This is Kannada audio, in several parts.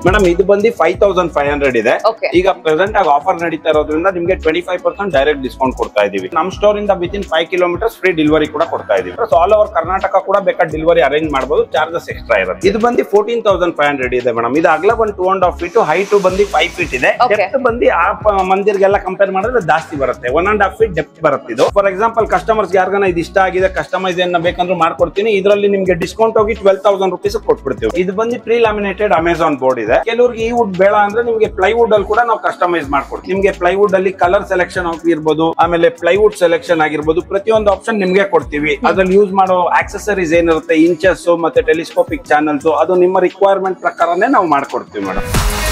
ಮೇಡಮ್ ಇದು ಬಂದು ಫೈವ್ ತೌಸಂಡ್ ಫೈವ್ ಹಂಡ್ರೆಡ್ ಇದೆ Okay. ಈಗ ಪ್ರೆಸೆಂಟ್ ಆಗಿ ಆಫರ್ ನಡೀತಾ ಇರೋದ್ರಿಂದ ನಿಮಗೆ twenty five percent direct discount ಕೊಡ್ತಾ ಇದೀವಿ ನಮ್ ಸ್ಟೋರ್ ಇಂದ within five kilometres free delivery ಕೂಡ ಕೊಡ್ತಾ ಇದೀವಿ ಆಲ್ ಓವರ್ ಕರ್ನಾಟಕ ಕೂಡ ಬೇಕಾದ ಡೆಲಿವರಿ ಅರೇಂಜ್ ಮಾಡಬಹುದು ಚಾರ್ಜಸ್ ಎಕ್ಸ್ಟ್ರಾ ಇರುತ್ತೆ ಇದು ಬಂದು ಫೋರ್ಟೀನ್ ತೌಸಂಡ್ ಫೈವ್ ಹಂಡ್ರೆಡ್ ಇದೆ ಮೇಡಮ್ ಇದು ಅಗಲ ಬಂದು two and half feet height ಬಂದು ಫೈವ್ ಫೀಟ್ ಇದೆ Okay. ಡೆಪ್ತ್ ಬಂದು ಆ ಪ- ಮಂದಿರ್ಗೆಲ್ಲ ಕಂಪೇರ್ ಮಾಡಿದ್ರೆ ಜಾಸ್ತಿ ಬರುತ್ತೆ one and half feet depth ಬರುತ್ತೆ ಇದು ಫಾರ್ ಎಕ್ಸಾಂಪಲ್ ಕಸ್ಟಮರ್ಸ್ ಯಾರಿಗಾನ ಇದು ಇಷ್ಟ ಆಗಿದೆ ಕಸ್ಟಮೈಸ್ ಏನ ಬೇಕಂದ್ರೂ ಮಾಡ್ಕೊಡ್ತೀನಿ ಇದರಲ್ಲಿ ನಿಮ್ಗೆ ಡಿಸ್ಕೌಂಟ್ ಹೋಗಿ ಟ್ವೆಲ್ ತೌಸಂಡ್ ರುಪೀಸ್ ಕೊಟ್ಬಿಡ್ತೀವಿ ಇದು ಬಂದು ಪ್ರೀ ಲ್ಯಾಮಿನೇಟೆಡ್ ಅಮೆಝಾನ್ ಬೋರ್ಡ್ ಇದೆ ಕೆಲವ್ರಿಗೆ ಈ ವುಡ್ ಬೇಡ ಅಂದ್ರೆ ನಿಮ್ಗೆ ಪ್ಲೈವುಡ್ ಅಲ್ಲಿ ಕೂಡ ನಾವು ಕಸ್ಟಮೈಸ್ ಮಾಡ್ಕೊಡ್ತೀವಿ ನಿಮ್ಗೆ ಪ್ಲೈವುಡ್ ಅಲ್ಲಿ ಕಲರ್ ಸೆಲೆಕ್ಷನ್ ಆಗಿರ್ಬೋದು ಆಮೇಲೆ ಪ್ಲೈವುಡ್ ಸೆಲೆಕ್ಷನ್ ಆಗಿರ್ಬೋದು ಪ್ರತಿಯೊಂದು ಆಪ್ಷನ್ ನಿಮ್ಗೆ ಕೊಡ್ತೀವಿ ಅದ್ರಲ್ಲಿ ಯೂಸ್ ಮಾಡೋ ಆಕ್ಸೆಸರೀಸ್ ಏನಿರುತ್ತೆ ಇಂಚಸ್ ಮತ್ತೆ ಟೆಲಿಸ್ಕೋಪಿಕ್ ಚಾನಲ್ಸ್ ಅದು ನಿಮ್ಮ ರಿಕ್ವೈರ್ಮೆಂಟ್ ಪ್ರಕಾರನೇ ನಾವು ಮಾಡ್ಕೊಡ್ತೀವಿ ಮೇಡಮ್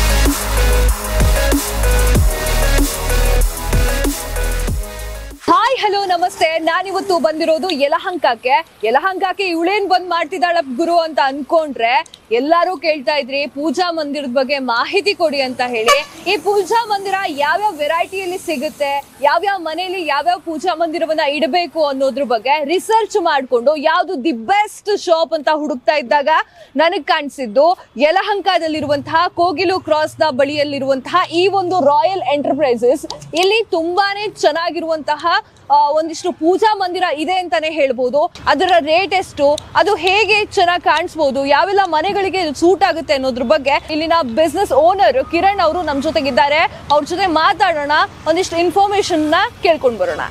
ಹಾಯ್ ಹಲೋ ನಮಸ್ತೆ ನಾನಿವತ್ತು ಬಂದಿರೋದು ಯಲಹಂಕಕ್ಕೆ ಯಲಹಂಕಕ್ಕೆ ಇವಳೇನ್ ಬಂದ್ ಮಾಡ್ತಿದ್ದಾಳ ಗುರು ಅಂತ ಅನ್ಕೊಂಡ್ರೆ ಎಲ್ಲಾರು ಕೇಳ್ತಾ ಇದ್ರಿ ಪೂಜಾ ಮಂದಿರದ ಬಗ್ಗೆ ಮಾಹಿತಿ ಕೊಡಿ ಅಂತ ಹೇಳಿ ಈ ಪೂಜಾ ಮಂದಿರ ಯಾವ್ಯಾವ ವೆರೈಟಿಯಲ್ಲಿ ಸಿಗುತ್ತೆ ಯಾವ್ಯಾವ ಮನೆಯಲ್ಲಿ ಯಾವ್ಯಾವ ಪೂಜಾ ಮಂದಿರವನ್ನ ಇಡಬೇಕು ಅನ್ನೋದ್ರ ಬಗ್ಗೆ ರಿಸರ್ಚ್ ಮಾಡ್ಕೊಂಡು ಯಾವ್ದು ದಿ ಬೆಸ್ಟ್ ಶಾಪ್ ಅಂತ ಹುಡುಕ್ತಾ ಇದ್ದಾಗ ನನಗ್ ಕಾಣಿಸಿದ್ದು ಯಲಹಂಕದಲ್ಲಿರುವಂತಹ ಕೋಗಿಲು ಕ್ರಾಸ್ ನ ಬಳಿಯಲ್ಲಿರುವಂತಹ ಈ ಒಂದು ರಾಯಲ್ ಎಂಟರ್ಪ್ರೈಸಸ್ ಇಲ್ಲಿ ತುಂಬಾನೇ ಚೆನ್ನಾಗಿರುವಂತಹ ಆ, ಒಂದಿಷ್ಟು ಪೂಜಾ ಮಂದಿರ ಇದೆ ಅಂತಾನೆ ಹೇಳ್ಬೋದು ಅದರ ರೇಟ್ ಎಷ್ಟು ಅದು ಹೇಗೆ ಚೆನ್ನಾಗಿ ಕಾಣಿಸ್ಬೋದು ಯಾವೆಲ್ಲ ಮನೆಗಳಿಗೆ ಸೂಟ್ ಆಗುತ್ತೆ ಅನ್ನೋದ್ರ ಬಗ್ಗೆ ಇಲ್ಲಿನ ಬಿಸ್ನೆಸ್ ಓನರ್ ಕಿರಣ್ ಅವರು ನಮ್ ಜೊತೆಗಿದ್ದಾರೆ ಅವ್ರ ಜೊತೆ ಮಾತಾಡೋಣ ಒಂದಿಷ್ಟು ಇನ್ಫಾರ್ಮೇಶನ್ ನ ಕೇಳ್ಕೊಂಡ್ ಬರೋಣ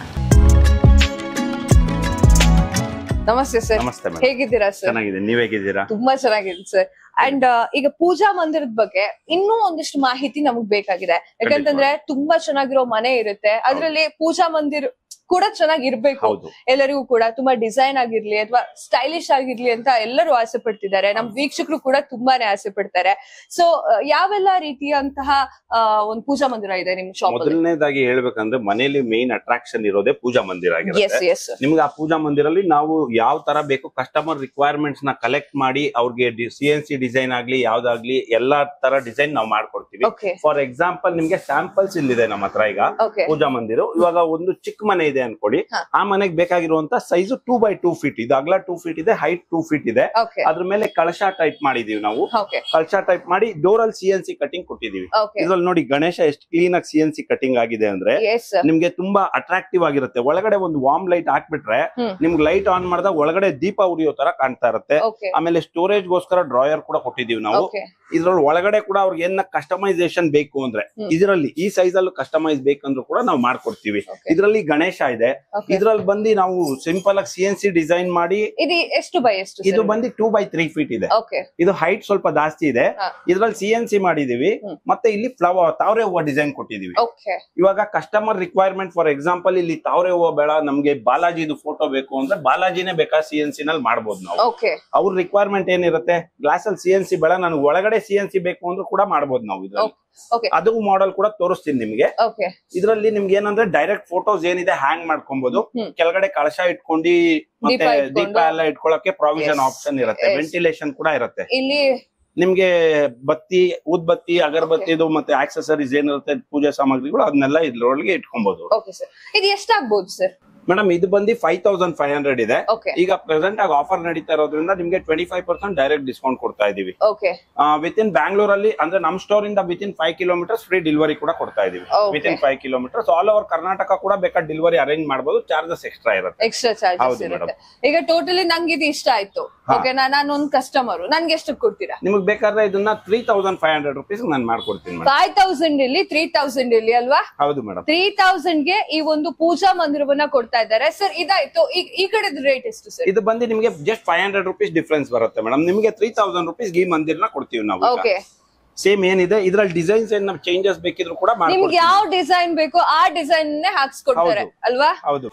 ನಮಸ್ತೆ ಸರ್ ನಮಸ್ತೆ ಮೇಡಮ್ ಹೇಗಿದ್ದೀರಾ ಸರ್ ಚೆನ್ನಾಗಿದೆ ನೀವ್ ಹೇಗಿದ್ದೀರಾ ತುಂಬಾ ಚೆನ್ನಾಗಿದೆ ಸರ್ ಅಂಡ್ ಈಗ ಪೂಜಾ ಮಂದಿರದ ಬಗ್ಗೆ ಇನ್ನೂ ಒಂದಿಷ್ಟು ಮಾಹಿತಿ ನಮಗ್ ಬೇಕಾಗಿದೆ ಯಾಕಂತಂದ್ರೆ ತುಂಬಾ ಚೆನ್ನಾಗಿರೋ ಮನೆ ಇರುತ್ತೆ ಅದ್ರಲ್ಲಿ ಪೂಜಾ ಮಂದಿರ್ ಕೂಡ ಚೆನ್ನಾಗಿ ಇರ್ಬೇಕು ಹೌದು ಎಲ್ಲರಿಗೂ ಕೂಡ ತುಂಬಾ ಡಿಸೈನ್ ಆಗಿರ್ಲಿ ಅಥವಾ ಸ್ಟೈಲಿಶ್ ಆಗಿರ್ಲಿ ಅಂತ ಎಲ್ಲರೂ ಆಸೆ ಪಡ್ತಿದ್ದಾರೆ ನಮ್ ವೀಕ್ಷಕರು ಕೂಡ ತುಂಬಾನೇ ಆಸೆ ಪಡ್ತಾರೆ ಸೊ ಯಾವೆಲ್ಲ ರೀತಿಯಂತಹ ಆ, ಒಂದ್ ಪೂಜಾ ಮಂದಿರ ಇದೆ ನಿಮ್ ಶಾಪ್ ಅಲ್ಲಿ ಮೊದಲನೇದಾಗಿ ಹೇಳ್ಬೇಕಂದ್ರೆ ಮನೇಲಿ ಮೇನ್ ಅಟ್ರಾಕ್ಷನ್ ಇರೋದೇ ಪೂಜಾ ಮಂದಿರ ಎಸ್ ಆಗಿರುತ್ತೆ ಎಸ್ ನಿಮ್ಗೆ ಆ ಪೂಜಾ ಮಂದಿರಲ್ಲಿ ನಾವು ಯಾವ ತರ ಬೇಕು ಕಸ್ಟಮರ್ ರಿಕ್ವೈರ್ಮೆಂಟ್ಸ್ ನ ಕಲೆಕ್ಟ್ ಮಾಡಿ ಅವ್ರಿಗೆ ಸಿ ಎನ್ ಸಿ ಡಿಸೈನ್ ಆಗ್ಲಿ ಯಾವ್ದಾಗ್ಲಿ ಎಲ್ಲಾ ತರ ಡಿಸೈನ್ ನಾವು ಮಾಡ್ಕೊಡ್ತೀವಿ ಓಕೆ ಫಾರ್ ಎಕ್ಸಾಂಪಲ್ ನಿಮ್ಗೆ ಸ್ಯಾಂಪಲ್ಸ್ ಇಲ್ಲಿದೆ ನಮ್ಮ ಹತ್ರ ಈಗ ಓಕೆ ಪೂಜಾ ಮಂದಿರ ಇವಾಗ ಒಂದು ಚಿಕ್ಕ ಮನೆ ಇದೆ ಅನ್ಕೊಡಿ ಹಾ. ಆ ಮನೆಗೆ ಬೇಕಾಗಿರುವಂತ size two by two feet ಇದು ಅಗಲ ಟೂ ಫೀಟ್ ಇದೆ ಹೈಟ್ ಟೂ ಫೀಟ್ ಇದೆ ಓಕೆ ಅದ್ರ ಮೇಲೆ ಕಳಶ ಟೈಪ್ ಮಾಡಿದೀವಿ ನಾವು ಓಕೆ ಕಳಶ ಟೈಪ್ ಮಾಡಿ ಡೋರ್ ಅಲ್ಲಿ ಸಿ ಎನ್ ಸಿ ಕಟಿಂಗ್ ಕೊಟ್ಟಿದೀವಿ ಓಕೆ ಇದ್ರಲ್ಲಿ ನೋಡಿ ಗಣೇಶ ಎಷ್ಟು ಕ್ಲೀನ್ ಆಗಿ ಸಿ ಎನ್ ಸಿ ಕಟಿಂಗ್ ಆಗಿದೆ ಅಂದ್ರೆ ಎಸ್ ನಿಮ್ಗೆ ತುಂಬಾ ಅಟ್ರಾಕ್ಟಿವ್ ಆಗಿರುತ್ತೆ ಒಳಗಡೆ ಒಂದು ವಾರ್ಮ್ ಲೈಟ್ ಹಾಕ್ಬಿಟ್ರೆ ಹ್ಮ್. ನಿಮ್ಗೆ ಲೈಟ್ ಆನ್ ಮಾಡಿದಾಗ ಒಳಗಡೆ ದೀಪ ಉರಿಯೋ ತರ ಕಾಣ್ತಾ ಇರುತ್ತೆ ಓಕೆ ಆಮೇಲೆ ಸ್ಟೋರೇಜ್ ಗೋಸ್ಕರ ಡ್ರಾಯರ್ ಕೂಡ ಕೊಟ್ಟಿದೀವಿ ನಾವು ಓಕೆ ಇದ್ರಲ್ಲಿ ಒಳಗಡೆ ಕೂಡ ಅವ್ರಿಗೆ ಏನ ಕಸ್ಟಮೈಸೇಷನ್ ಬೇಕು ಅಂದ್ರೆ ಹ್ಮ್. ಇದರಲ್ಲಿ ಈ ಸೈಜ್ ಅಲ್ಲೂ ಕಸ್ಟಮೈಸ್ ಬೇಕಂದ್ರೂ ಕೂಡ ನಾವು ಮಾಡ್ಕೊಡ್ತೀವಿ Okay. ಇದ್ರಲ್ಲಿ ಗಣೇಶ ಇದೆ ಓಕೆ ಇದ್ರಲ್ಲಿ ಬಂದು ನಾವು ಸಿಂಪಲ್ ಆಗಿ ಸಿ ಎನ್ ಸಿ ಡಿಸೈನ್ ಮಾಡಿ ಇದು ಎಷ್ಟು ಬೈ ಎಷ್ಟು ಇದು ಬಂದು ಟೂ ಬೈ ತ್ರೀ ಫೀಟ್ ಇದೆ ಓಕೆ ಇದು ಹೈಟ್ ಸ್ವಲ್ಪ ಜಾಸ್ತಿ ಇದೆ ಹಾ. ಇದ್ರಲ್ಲಿ ಸಿ ಎನ್ ಸಿ ಮಾಡಿದೀವಿ ಹ್ಮ್. ಮತ್ತೆ ಇಲ್ಲಿ ಫ್ಲವರ್ ತಾವರೆ ಹೂವ ಡಿಸೈನ್ ಕೊಟ್ಟಿದೀವಿ ಓಕೆ ಇವಾಗ ಕಸ್ಟಮರ್ ರಿಕ್ವೈರ್ಮೆಂಟ್ ಫಾರ್ ಎಕ್ಸಾಂಪಲ್ ಇಲ್ಲಿ ತಾವರೆ ಹೂವ ಬೇಡ ನಮ್ಗೆ ಬಾಲಾಜಿದು ಫೋಟೋ ಬೇಕು ಅಂದ್ರೆ ಬಾಲಾಜಿನೇ ಬೇಕಾ ಸಿ ಎನ್ ಸಿ ನಲ್ಲಿ ಮಾಡ್ಬೋದು ನಾವು ಓಕೆ ಅವ್ರ ರಿಕ್ವೈರ್ಮೆಂಟ್ ಏನಿರುತ್ತೆ ಗ್ಲಾಸ್ ಅಲ್ಲಿ ಸಿ ಎನ್ ಸಿ ಬೇಡ ನನಗೆ ಒಳಗಡೆ ಸಿ ಎನ್ ಸಿ ಬೇಕು ಅಂದ್ರೂ ಕೂಡ ಮಾಡ್ಬೋದು ನಾವು ಇದ್ರಲ್ಲಿ ಓಕೆ ಅದು ಮಾಡೆಲ್ ಕೂಡ ತೋರಿಸ್ತೀನಿ ನಿಮ್ಗೆ ಓಕೆ ಇದ್ರಲ್ಲಿ ನಿಮ್ಗೆ ಏನಂದ್ರೆ ಡೈರೆಕ್ಟ್ ಫೋಟೋಸ್ ಏನಿದೆ ಹ್ಯಾಂಗ್ ಮಾಡ್ಕೊಬಹುದು ಹ್ಮ್. ಕೆಳಗಡೆ ಕಳಶ ಇಟ್ಕೊಂಡು ದೀಪ ಮತ್ತೆ ಇಟ್ಕೊಂಡು. ದೀಪ ಎಲ್ಲ ಇಟ್ಕೊಳಕ್ಕೆ ಪ್ರಾವಿಷನ್ Yes. ಆಪ್ಷನ್ ಇರುತ್ತೆ Yes. ವೆಂಟಿಲೇಷನ್ ಕೂಡ ಇರುತ್ತೆ ಇಲ್ಲಿ ನಿಮ್ಗೆ ಬತ್ತಿ ಊದ್ಬತ್ತಿ ಅಗರಬತ್ತಿದು ಮತ್ತೆ ಆಕ್ಸೆಸರೀಸ್ ಏನಿರುತ್ತೆ ಪೂಜೆ ಸಾಮಗ್ರಿಗಳು ಅದನ್ನೆಲ್ಲ ಇದ್ರೊಳಗೆ ಇಟ್ಕೊಬಹುದು ಓಕೆ ಸರ್ ಇದು ಎಷ್ಟಾಗ್ಬೋದು ಸರ್ ಮೇಡಮ್ ಇದು ಬಂದು ಫೈವ್ ತೌಸಂಡ್ ಫೈವ್ ಹಂಡ್ರೆಡ್ ಇದೆ ಓಕೆ ಈಗ ಪ್ರೆಸೆಂಟ್ ಆಗಿ ಆಫರ್ ನಡೀತಾ ಇರೋದ್ರಿಂದ ನಿಮ್ಗೆ twenty five percent direct discount ಕೊಡ್ತಾ ಇದೀವಿ ಓಕೆ ವಿತ್ ಇನ್ ಬ್ಯಾಂಗ್ಳೂರ್ ಅಲ್ಲಿ ಅಂದ್ರೆ ನಮ್ ಸ್ಟೋರ್ ಇಂದ within five kilometres free delivery ಕೂಡ ಕೊಡ್ತಾ ಇದೀವಿ Okay. Within five kilometres all over Karnataka ಕೂಡ ಬೇಕಾದ ಡೆಲಿವರಿ ಅರೇಂಜ್ ಮಾಡಬಹುದು ಚಾರ್ಜಸ್ ಎಕ್ಸ್ಟ್ರಾ ಇರುತ್ತೆ ಎಕ್ಸ್ಟ್ರಾ ಚಾರ್ಜಸ್ ಹೌದು ಇರುತ್ತೆ ಈಗ ಟೋಟಲಿ ನಂಗೆ ಇದು ಇಷ್ಟ ಆಯ್ತು ಹಾ. ಓಕೆ ನಾನು ಒಂದು ಕಸ್ಟಮರ್ ನನ್ಗೆ ಎಷ್ಟು ಕೊಡ್ತೀರಾ ನಿಮಗೆ ಬೇಕಾದ್ರೆ ಇದನ್ನ three thousand five hundred rupees ನಾನು ಮಾಡ್ಕೊಡ್ತೀನಿ ಮೇಡಮ್ ಫೈವ್ ತೌಸಂಡ್ ಇಲ್ಲಿ ತ್ರೀ ತೌಸಂಡ್ ಇಲ್ಲಿ ಅಲ್ವಾ ಹೌದು ಮೇಡಮ್ ತ್ರೀ ತೌಸಂಡ್ ಗೆ ಈ ಒಂದು ಪೂಜಾ ಮಂದಿರವನ್ನ ಕೊಡ್ತಾ ಇದ್ದಾರೆ ಸರ್ ಇದಾಯ್ತು ಈ ಈ ಕಡೆ ರೇಟ್ ಎಷ್ಟು ಸರ್ ಇದು ಬಂದು ನಿಮಗೆ just five hundred rupees difference ಬರುತ್ತೆ ಮೇಡಮ್ ನಿಮಗೆ ತ್ರೀ ತೌಸಂಡ್ ರುಪೀಸ್ ಈ ಮಂದಿರ್ನ ಕೊಡ್ತೀವಿ ನಾವು ಓಕೆ ಸೇಮ್ ಏನಿದೆ ಇದ್ರಲ್ಲಿ ಡಿಸೈನ್ಸ್ ಏನ್ ಚೇಂಜಸ್ ಬೇಕಿದ್ರು ಕೂಡ ನಿಮ್ಗೆ ಮಾಡ್ಕೊಡ್ತೀವಿ ಯಾವ ಡಿಸೈನ್ ಬೇಕೋ ಆ ಡಿಸೈನ್ ಹಾಕ್ಸ್ಕೊಡ್ತಾರೆ ಹೌದು. ಅಲ್ವಾ ಹೌದು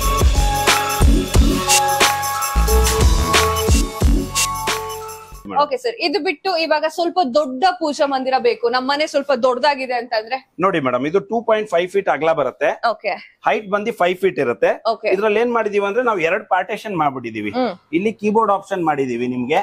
ಓಕೆ ಸರ್ ಇದು ಬಿಟ್ಟು ಇವಾಗ ಸ್ವಲ್ಪ ದೊಡ್ಡ ಪೂಜಾ ಮಂದಿರ ಬೇಕು ನಮ್ಮ ಮನೆ ಸ್ವಲ್ಪ ದೊಡ್ಡದಾಗಿದೆ ಅಂತಂದ್ರೆ ನೋಡಿ ಮೇಡಮ್ ಇದು ಟೂ ಪಾಯಿಂಟ್ ಫೈವ್ ಫೀಟ್ ಅಗಲ ಬರುತ್ತೆ ಓಕೆ ಹೈಟ್ ಬಂದು ಫೈವ್ ಫೀಟ್ ಇರುತ್ತೆ ಓಕೆ ಇದ್ರಲ್ಲಿ ಏನ್ ಮಾಡಿದೀವಿ ಅಂದ್ರೆ ನಾವು ಎರಡ್ ಪಾರ್ಟೇಷನ್ ಮಾಡ್ಬಿಟ್ಟಿದೀವಿ ಹ್ಮ್ ಇಲ್ಲಿ ಕೀಬೋರ್ಡ್ ಆಪ್ಷನ್ ಮಾಡಿದೀವಿ ನಿಮ್ಗೆ ಆ,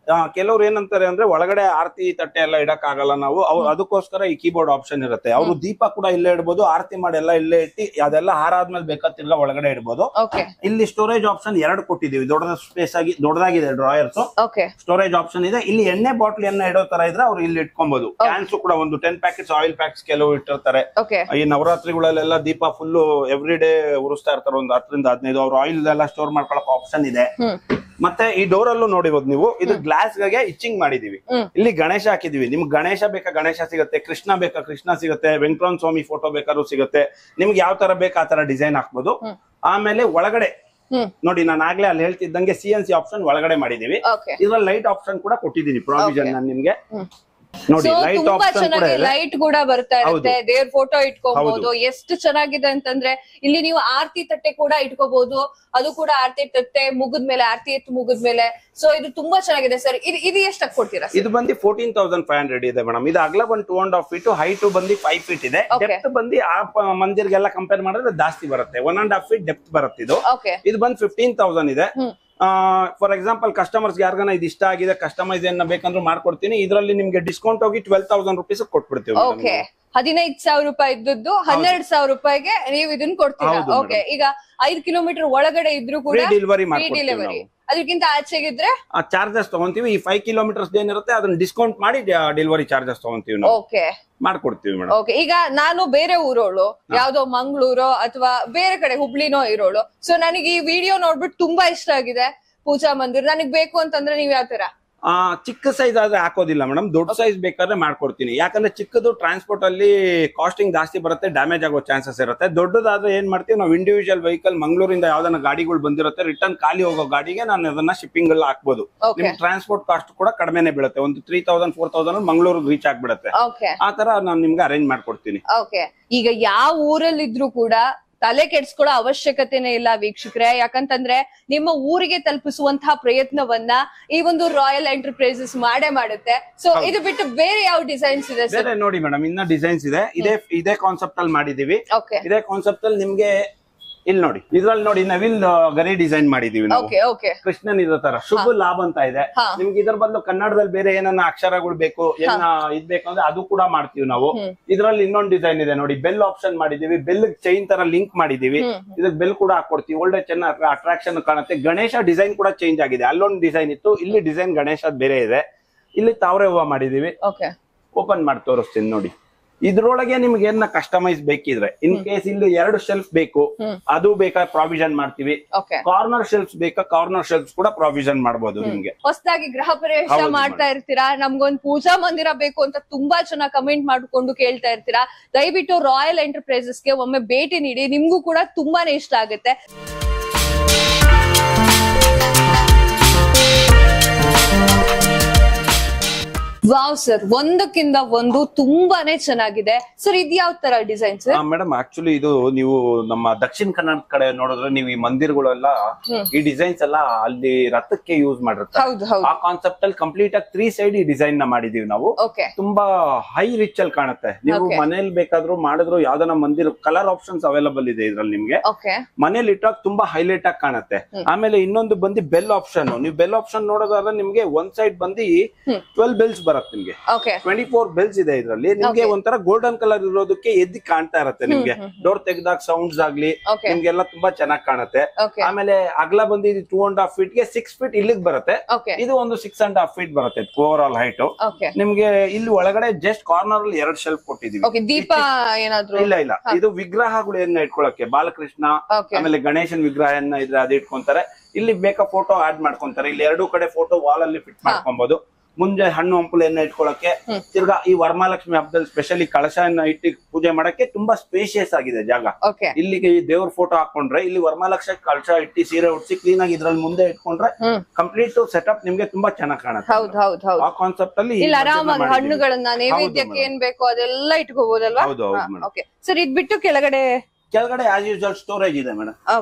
ಆ, ಕೆಲವ್ರು ಏನಂತಾರೆ ಅಂದ್ರೆ ಒಳಗಡೆ ಆರತಿ ತಟ್ಟೆ ಎಲ್ಲ ಇಡಕ್ ಆಗಲ್ಲ ನಾವು ಅವ್- ಅದಕ್ಕೋಸ್ಕರ ಈ ಕೀಬೋರ್ಡ್ ಆಪ್ಷನ್ ಇರುತ್ತೆ ಅವರು ದೀಪ ಕೂಡ ಇಲ್ಲೇ ಇಡ್ಬೋದು ಆರತಿ ಮಾಡಿ ಎಲ್ಲ ಇಲ್ಲೇ ಇಟ್ಟು ಅದೆಲ್ಲ ಹಾರಾದ್ಮೇಲೆ ಬೇಕಾದ ತಿರ್ಗಾ ಒಳಗಡೆ ಇಡ್ಬೋದು ಓಕೆ ಇಲ್ಲಿ ಸ್ಟೋರೇಜ್ ಆಪ್ಷನ್ ಎರಡು ಕೊಟ್ಟಿದೀವಿ ದೊಡ್ಡ ಸ್ಪೇಸ್ ಆಗಿ ದೊಡ್ಡದಾಗಿದೆ ಡ್ರಾಯರ್ಸ್ ಓಕೆ ಸ್ಟೋರೇಜ್ ಆಪ್ಷನ್ ಇದೆ ಇಲ್ಲಿ ಎಣ್ಣೆ ಬಾಟ್ಲಿ ಅನ್ನ ಇಡೋ ತರ ಇದ್ರೆ ಅವ್ರು ಇಲ್ಲಿ ಇಟ್ಕೊಬಹುದು ಕ್ಯಾನ್ಸ್ ಕೂಡ ಒಂದು ಟೆನ್ ಪ್ಯಾಕೆಟ್ಸ್ ಆಯಿಲ್ ಪ್ಯಾಕ್ಸ್ ಕೆಲವು ಇಟ್ಟಿರ್ತಾರೆ ಓಕೆ ಈ ನವರಾತ್ರಿಗಳಲ್ಲೆಲ್ಲ ದೀಪ ಫುಲ್ ಎವ್ರಿ ಡೇ ಉರಿಸ್ತಾ ಇರ್ತಾರೆ ಒಂದು ಹತ್ತರಿಂದ ಹದಿನೈದು ಅವ್ರ ಆಯಿಲ್ ಎಲ್ಲ ಸ್ಟೋರ್ ಮಾಡ್ಕೊಳಕ್ ಆಪ್ಷನ್ ಇದೆ ಹ್ಮ್ ಮತ್ತೆ ಈ ಡೋರ್ ಅಲ್ಲೂ ನೋಡಿಬಹುದು ನೀವು ಇದು ಗ್ಲಾಸ್ ಗೆ ಇಚ್ಚಿಂಗ್ ಮಾಡಿದೀವಿ ಹ್ಮ್. ಇಲ್ಲಿ ಗಣೇಶ ಹಾಕಿದೀವಿ ನಿಮ್ಗೆ ಗಣೇಶ ಬೇಕಾ ಗಣೇಶ ಸಿಗುತ್ತೆ ಕೃಷ್ಣ ಬೇಕಾ ಕೃಷ್ಣ ಸಿಗುತ್ತೆ ವೆಂಕಟರಮಣ ಸ್ವಾಮಿ ಫೋಟೋ ಬೇಕಾದ್ರೂ ಸಿಗುತ್ತೆ ನಿಮ್ಗೆ ಯಾವ ತರ ಬೇಕಾ ಆ ತರ ಡಿಸೈನ್ ಹಾಕ್ಬೋದು ಆಮೇಲೆ ಒಳಗಡೆ ಹ್ಮ್ ನೋಡಿ ನಾನು ಆಗ್ಲೇ ಅಲ್ಲಿ ಹೇಳ್ತಿದ್ದಂಗೆ ಸಿ ಎನ್ ಸಿ ಆಪ್ಷನ್ ಒಳಗಡೆ ಮಾಡಿದೀವಿ ಓಕೆ ಇದ್ರಲ್ಲಿ ಲೈಟ್ ಆಪ್ಷನ್ ಕೂಡ ಕೊಟ್ಟಿದ್ದೀನಿ ಪ್ರಾವಿಷನ್ ನಾನು ನಿಮ್ಗೆ ಹ್ಮ್. ನೋಡಿ ಸೊ ಲೈಟ್ ತುಂಬಾ ಆಪ್ಷನ್ ಕೂಡ ಚೆನ್ನಾಗಿ ಇದೆ ಲೈಟ್ ಕೂಡ ಬರ್ತಾ ಇರುತ್ತೆ ದೇವ್ರ ಫೋಟೋ ಇಟ್ಕೋಬಹುದು ಎಷ್ಟು ಚೆನ್ನಾಗಿದೆ ಅಂತಂದ್ರೆ ಇಲ್ಲಿ ನೀವು ಆರ್ತಿ ತಟ್ಟೆ ಕೂಡ ಇಟ್ಕೋಬಹುದು ಅದು ಕೂಡ ಆರ್ತಿ ತಟ್ಟೆ ಮುಗಿದ್ಮೇಲೆ ಆರ್ತಿ ಎತ್ತು ಮುಗಿದ್ಮೇಲೆ ಸೊ ಇದು ತುಂಬಾ ಚೆನ್ನಾಗಿದೆ ಸರ್ ಇದು ಇದು ಎಷ್ಟಕ್ಕೆ ಕೊಡ್ತೀರಾ sir? ಇದು ಬಂದು ಫೋರ್ಟೀನ್ ತೌಸಂಡ್ ಫೈವ್ ಹಂಡ್ರೆಡ್ ಇದೆ ಮೇಡಮ್ ಇದು ಅಗಲ ಬಂದು two and half feet height ಬಂದು ಫೈವ್ ಫೀಟ್ ಇದೆ Okay. ಡೆಪ್ತ್ ಬಂದು ಆ ಪ- ಮಂದಿರ್ಗೆಲ್ಲ ಕಂಪೇರ್ ಮಾಡಿದ್ರೆ ಜಾಸ್ತಿ ಬರುತ್ತೆ one and half feet depth ಬರುತ್ತೆ ಇದು ಓಕೆ ಇದು ಬಂದು ಫಿಫ್ಟೀನ್ ತೌಸಂಡ್ ಇದೆ ಹ್ಮ್. ಫಾರ್ ಎಕ್ಸಾಂಪಲ್ ಕಸ್ಟಮರ್ಸ್ ಯಾರಿಗಾನ ಇದು ಇಷ್ಟ ಆಗಿದೆ ಕಸ್ಟಮೈಸ್ ಏನ ಬೇಕಂದ್ರೂ ಮಾಡ್ಕೊಡ್ತೀನಿ ಇದರಲ್ಲಿ ನಿಮ್ಗೆ ಡಿಸ್ಕೌಂಟ್ ಹೋಗಿ ಟ್ವೆಲ್ ತೌಸಂಡ್ ರುಪೀಸ್ ಕೊಟ್ಬಿಡ್ತೀವಿ madam ಓಕೆ ನಾವು. ಹದಿನೈದು ಸಾವಿರ ರೂಪಾಯಿ ಇದ್ದದ್ದು ಹನ್ನೆರಡು ಸಾವಿರ ರೂಪಾಯಿಗೆ ನೀವು ಇದನ್ನ ಕೊಡ್ತೀರಾ ಹೌದು ಓಕೆ ಈಗ ಐದು ಕಿಲೋಮೀಟರ್ ಒಳಗಡೆ ಇದ್ರೂ ಕೂಡ ಫ್ರೀ ಡೆಲಿವರಿ ಫ್ರೀ ಮಾಡ್ಕೊಡ್ತೀವಿ ಡೆಲಿವರಿ ನಾವು ಅದಕ್ಕಿಂತ ಆಚೆಗಿದ್ರೆ ಆ ಚಾರ್ಜಸ್ ತಗೊಂತೀವಿ ಈ ಫೈವ್ ಕಿಲೋಮೀಟರ್ಸ್ ಏನಿರುತ್ತೆ ಅದನ್ನ ಡಿಸ್ಕೌಂಟ್ ಮಾಡಿ ಡೆಲಿವರಿ ಚಾರ್ಜಸ್ ತಗೊಂತೀವಿ ನಾವು ಓಕೆ ಮಾಡ್ಕೊಡ್ತೀವಿ ಮೇಡಮ್ ಓಕೆ ಈಗ ನಾನು ಬೇರೆ ಊರೋಳು ಯಾವ್ದೋ ಮಂಗಳೂರು ಅಥವಾ ಬೇರೆ ಕಡೆ ಹುಬ್ಳಿನೋ ಇರೋಳು ಸೊ ನನಗೆ ಈ ವಿಡಿಯೋ ನೋಡ್ಬಿಟ್ಟು ತುಂಬಾ ಇಷ್ಟ ಆಗಿದೆ ಪೂಜಾ ಮಂದಿರ್ ನನಗ್ ಬೇಕು ಅಂತಂದ್ರೆ ನೀವ್ ಯಾವ ತರ ಆ ಚಿಕ್ಕ ಸೈಜ್ ಆದ್ರೆ ಹಾಕೋದಿಲ್ಲ ಮೇಡಮ್ ದೊಡ್ಡ ಸೈಜ್ ಬೇಕಾದ್ರೆ ಮಾಡ್ಕೊಡ್ತೀನಿ ಯಾಕಂದ್ರೆ ಚಿಕ್ಕದು ಟ್ರಾನ್ಸ್ಪೋರ್ಟ್ ಅಲ್ಲಿ ಕಾಸ್ಟಿಂಗ್ ಜಾಸ್ತಿ ಬರುತ್ತೆ ಡ್ಯಾಮೇಜ್ ಆಗೋ ಚಾನ್ಸಸ್ ಇರುತ್ತೆ ದೊಡ್ಡದಾದ್ರೆ ಏನ್ ಮಾಡ್ತೀವಿ ನಾವು ಇಂಡಿವಿಜುವಲ್ ವೆಹಿಕಲ್ ಮಂಗಳೂರಿಂದ ಯಾವ್ದನ್ನ ಗಾಡಿಗಳು ಬಂದಿರುತ್ತೆ ರಿಟರ್ನ್ ಖಾಲಿ ಹೋಗೋ ಗಾಡಿಗೆ ನಾನು ಅದನ್ನ ಶಿಪ್ಪಿಂಗ್ ಅಲ್ಲಿ ಹಾಕ್ಬೋದು ಓಕೆ ನಿಮ್ ಟ್ರಾನ್ಸ್ಪೋರ್ಟ್ ಕಾಸ್ಟ್ ಕೂಡ ಕಡಿಮೆನೆ ಬೀಳುತ್ತೆ ಒಂದು ತ್ರೀ ತೌಸಂಡ್ ಫೋರ್ ತೌಸಂಡ್ ಮಂಗಳೂರಿಗೆ ರೀಚ್ ಆಗ್ಬಿಡುತ್ತೆ ಓಕೆ ಆ ತರ ನಾನು ನಿಮ್ಗೆ ಅರೇಂಜ್ ಮಾಡ್ಕೊಡ್ತೀನಿ ಓಕೆ ಈಗ ಯಾವ ಊರಲ್ಲಿದ್ರು ಕೂಡ ತಲೆ ಕೆಡ್ಸ್ಕೊಳ್ಳೋ ಅವಶ್ಯಕತೆನೇ ಇಲ್ಲ ವೀಕ್ಷಕರೇ ಯಾಕಂತಂದ್ರೆ ನಿಮ್ಮ ಊರಿಗೆ ತಲುಪಿಸುವಂತಹ ಪ್ರಯತ್ನವನ್ನ ಈ ಒಂದು ರಾಯಲ್ ಎಂಟರ್ಪ್ರೈಸಸ್ ಮಾಡೇ ಮಾಡುತ್ತೆ ಸೊ ಇದು ಬಿಟ್ಟು ಬೇರೆ ಯಾವ ಡಿಸೈನ್ಸ್ ಇದೆ ಸರ್ ಬೇರೆ ನೋಡಿ ಮೇಡಮ್ ಇನ್ನ ಡಿಸೈನ್ಸ್ ಇದೆ ಇದೇ ಇದೇ ಕಾನ್ಸೆಪ್ಟ್ ಅಲ್ಲಿ ಮಾಡಿದೀವಿ ಓಕೆ ಇದೇ ಕಾನ್ಸೆಪ್ಟ್ ಅಲ್ಲಿ ನಿಮ್ಗೆ ಇಲ್ಲಿ ನೋಡಿ ಇದ್ರಲ್ಲಿ ನೋಡಿ ನವಿಲ್ ಗರಿ ಡಿಸೈನ್ ಮಾಡಿದೀವಿ ನಾವು ಓಕೆ ಓಕೆ ಕೃಷ್ಣನ್ ಇರೋ ತರ ಶುಭ ಲಾಭ ಅಂತ ಇದೆ ಹಾ. ನಿಮ್ಗೆ ಇದ್ರ ಬದಲು ಕನ್ನಡದಲ್ಲಿ ಬೇರೆ ಏನನ್ನ ಅಕ್ಷರಗಳು ಬೇಕು ಏನ ಇದ್ ಬೇಕು ಅಂದ್ರೆ ಅದು ಕೂಡ ಮಾಡ್ತೀವಿ ನಾವು ಹ್ಮ್. ಇದ್ರಲ್ಲಿ ಇನ್ನೊಂದು ಡಿಸೈನ್ ಇದೆ ನೋಡಿ ಬೆಲ್ ಆಪ್ಷನ್ ಮಾಡಿದೀವಿ ಬೆಲ್ ಚೈನ್ ತರ ಲಿಂಕ್ ಮಾಡಿದೀವಿ ಹ್ಮ್. ಇದಕ್ಕೆ ಬೆಲ್ ಕೂಡ ಹಾಕೊಡ್ತೀವಿ ಒಳ್ಳೆ ಚೆನ್ನಾಗಿ ಅಟ್ರಾಕ್ಷನ್ ಕಾಣುತ್ತೆ ಗಣೇಶ ಡಿಸೈನ್ ಕೂಡ ಚೇಂಜ್ ಆಗಿದೆ ಅಲ್ಲೊಂದು ಡಿಸೈನ್ ಇತ್ತು ಇಲ್ಲಿ ಡಿಸೈನ್ ಗಣೇಶ ಬೇರೆ ಇದೆ ಇಲ್ಲಿ ತಾವರೆ ಹೂವ ಮಾಡಿದೀವಿ ಓಕೆ ಓಪನ್ ಮಾಡಿ ತೋರಿಸ್ತೀನಿ ನೋಡಿ ಇದ್ರೊಳಗೆ ನಿಮ್ಗೆ ಏನ ಕಸ್ಟಮೈಸ್ ಬೇಕಿದ್ರೆ ಇನ್ ಕೇಸ್ ಇಲ್ಲಿ ಎರಡು ಶೆಲ್ಫ್ ಬೇಕು ಹ್ಮ್. ಅದು ಬೇಕಾದ್ರೆ ಪ್ರಾವಿಷನ್ ಮಾಡ್ತೀವಿ ಓಕೆ ಕಾರ್ನರ್ ಶೆಲ್ಫ್ಸ್ ಬೇಕಾ ಕಾರ್ನರ್ ಶೆಲ್ಫ್ಸ್ ಕೂಡ ಪ್ರಾವಿಷನ್ ಮಾಡಬಹುದು ನಿಮ್ಗೆ ಹೊಸದಾಗಿ ಗೃಹ ಪ್ರವೇಶ ಹೌದು ಮಾಡ್ತಾ ಇರ್ತೀರಾ ನಮ್ಗೊಂದ್ ಪೂಜಾ ಮಂದಿರ ಬೇಕು ಅಂತ ತುಂಬಾ ಜನ ಕಮೆಂಟ್ ಮಾಡ್ಕೊಂಡು ಕೇಳ್ತಾ ಇರ್ತೀರಾ ದಯವಿಟ್ಟು ರಾಯಲ್ ಎಂಟರ್ಪ್ರೈಸಸ್ ಗೆ ಒಮ್ಮೆ ಭೇಟಿ ನೀಡಿ ನಿಮ್ಗೂ ಕೂಡ ತುಂಬಾನೇ ಇಷ್ಟ ಆಗುತ್ತೆ ವಾವ್ ಸರ್ ಒಂದಕ್ಕಿಂತ ಒಂದು ತುಂಬಾನೇ ಚೆನ್ನಾಗಿದೆ ಸರ್ ಇದು ಯಾವ ತರ ಡಿಸೈನ್ ಸರ್ ಮೇಡಮ್ ಆಕ್ಚುಲಿ ಇದು ನೀವು ನಮ್ಮ ದಕ್ಷಿಣ ಕನ್ನಡ ಕಡೆ ನೋಡಿದ್ರೆ ನೀವು ಈ ಮಂದಿರಗಳೆಲ್ಲ ಹ್ಮ್. ಈ ಡಿಸೈನ್ಸ್ ಎಲ್ಲ ಅಲ್ಲಿ ರಥಕ್ಕೆ ಯೂಸ್ ಮಾಡಿರ್ತಾರೆ ಹೌದು ಹೌದು ಆ ಕಾನ್ಸೆಪ್ಟ್ ಅಲ್ಲಿ ಕಂಪ್ಲೀಟ್ ಆಗಿ ತ್ರೀ ಸೈಡ್ ಈ ಡಿಸೈನ್ ನ ಮಾಡಿದೀವಿ ನಾವು ಓಕೆ ತುಂಬಾ ಹೈ ರಿಚ್ ಅಲ್ಲಿ ಕಾಣುತ್ತೆ ನೀವು Okay. ಮನೇಲಿ ಬೇಕಾದ್ರೂ ಮಾಡಿದ್ರು ಯಾವ್ದನ ಮಂದಿರ ಕಲರ್ ಆಪ್ಷನ್ಸ್ ಅವೈಲಬಲ್ ಇದೆ ಇದ್ರಲ್ಲಿ ನಿಮ್ಗೆ ಓಕೆ ಮನೇಲಿ ಇಟ್ಟಾಗ ತುಂಬಾ ಹೈಲೈಟ್ ಆಗಿ ಕಾಣುತ್ತೆ ಆಮೇಲೆ ಇನ್ನೊಂದು ಬಂದು ಬೆಲ್ ಆಪ್ಷನ್ ನೀವು ಬೆಲ್ ಆಪ್ಷನ್ ನೋಡೋದಾದ್ರೆ ನಿಮ್ಗೆ ಒಂದ್ ಸೈಡ್ ಬಂದು ಹ್ಮ್. ಟ್ವೆಲ್ ಬೆಲ್ಸ್ ಬರುತ್ತೆ ನಿಮ್ಗೆ ಓಕೆ ಟ್ವೆಂಟಿ ಫೋರ್ ಬೆಲ್ಸ್ ಇದೆ ಇದ್ರಲ್ಲಿ ನಿಮ್ಗೆ Okay. ಒಂಥರ ಗೋಲ್ಡನ್ ಕಲರ್ ಇರೋದಕ್ಕೆ ಎದ್ದಿ ಕಾಣ್ತಾ ಇರತ್ತೆ ನಿಮ್ಗೆ ಡೋರ್ ತೆಗ್ದಾಗ ಸೌಂಡ್ಸ್ ಆಗ್ಲಿ ಓಕೆ ನಿಮ್ಗೆಲ್ಲ ತುಂಬಾ ಚೆನ್ನಾಗಿ ಕಾಣುತ್ತೆ ಓಕೆ ಆಮೇಲೆ ಅಗಲ ಬಂದು ಇದು ಟೂ ಅಂಡ್ ಹಾಫ್ ಫೀಟ್ ಗೆ ಸಿಕ್ಸ್ ಫೀಟ್ ಇಲ್ಲಿಗೆ ಬರುತ್ತೆ ಓಕೆ ಇದು ಒಂದು ಸಿಕ್ಸ್ ಅಂಡ್ ಹಾಫ್ ಫೀಟ್ ಬರುತ್ತೆ ಓವರ್ ಆಲ್ ಹೈಟ್ ಓಕೆ ನಿಮ್ಗೆ ಇಲ್ಲಿ ಒಳಗಡೆ ಜಸ್ಟ್ ಕಾರ್ನರ್ ಅಲ್ಲಿ ಎರಡ್ ಶೆಲ್ಫ್ ಕೊಟ್ಟಿದೀವಿ ಓಕೆ ದೀಪ ಏನಾದ್ರು ಇಲ್ಲ ಇಲ್ಲ ಇದು ವಿಗ್ರಹಗಳು ಏನ ಇಟ್ಕೊಳಕ್ಕೆ ಬಾಲಕೃಷ್ಣ ಓಕೆ ಆಮೇಲೆ ಗಣೇಶನ್ ವಿಗ್ರಹ ಏನ ಇದ್ರೆ ಅದು ಇಟ್ಕೊಂತಾರೆ ಇಲ್ಲಿ ಬೇಕಾ ಫೋಟೋ ಆಡ್ ಮಾಡ್ಕೊಂತಾರೆ ಇಲ್ಲಿ ಎರಡೂ ಕಡೆ ಫೋಟೋ ವಾಲ್ ಅಲ್ಲಿ ಫಿಟ್ ಮಾಡ್ಕೊಬಹುದು ಮುಂಜೆ ಹಣ್ಣು ಹಂಪಲು ಎಣ್ಣೆ ಇಟ್ಕೊಳಕ್ಕೆ ತಿರ್ಗಾ ಈ ವರಮಹಾಲಕ್ಷ್ಮಿ ಹಬ್ಬದಲ್ಲಿ ಸ್ಪೆಷಲಿ ಕಳಶನ ಇಟ್ಟು ಪೂಜೆ ಮಾಡಕ್ಕೆ ತುಂಬಾ ಸ್ಪೇಷಿಯಸ್ ಆಗಿದೆ ಜಾಗ ಓಕೆ ಇಲ್ಲಿಗೆ ಈ ದೇವ್ರ ಫೋಟೋ ಹಾಕೊಂಡ್ರೆ ಇಲ್ಲಿ ವರಮಹಾಲಕ್ಷ್ಮಿ ಕಳಶ ಇಟ್ಟು ಸೀರೆ ಉಡ್ಸಿ ಕ್ಲೀನ್ ಆಗಿ ಇದ್ರಲ್ಲಿ ಮುಂದೆ ಇಟ್ಕೊಂಡ್ರೆ ಹ್ಮ್ ಕಂಪ್ಲೀಟ್ ಸೆಟಪ್ ನಿಮ್ಗೆ ತುಂಬಾ ಚೆನ್ನಾಗಿ ಕಾಣುತ್ತೆ ಹೌದು ಹೌದು ಹೌದು ಆ ಕಾನ್ಸೆಪ್ಟ್ ಅಲ್ಲಿ ಈ ಇಲ್ಲಿ ಮಧ್ಯದ ಆರಾಮಾಗಿ ಮಾಡಿದೀವಿ. ಹಣ್ಣುಗಳನ್ನ ನೈವೇದ್ಯಕ್ಕೆ madam. ಏನ್ ಬೇಕೋ ಅದೆಲ್ಲ ಇಟ್ಕೋಬಹುದಲ್ವಾ ಹೌದು ಹೌದು ಮೇಡಮ್ ಓಕೆ ಸರ್ ಇದ್ ಬಿಟ್ಟು ಕೆಳಗಡೆ ಕೆಳಗಡೆ ಆಸ್ ಯೂಶುವಲ್ ಸ್ಟೋರೇಜ್ ಇದೆ ಮೇಡಮ್ ಓಕೆ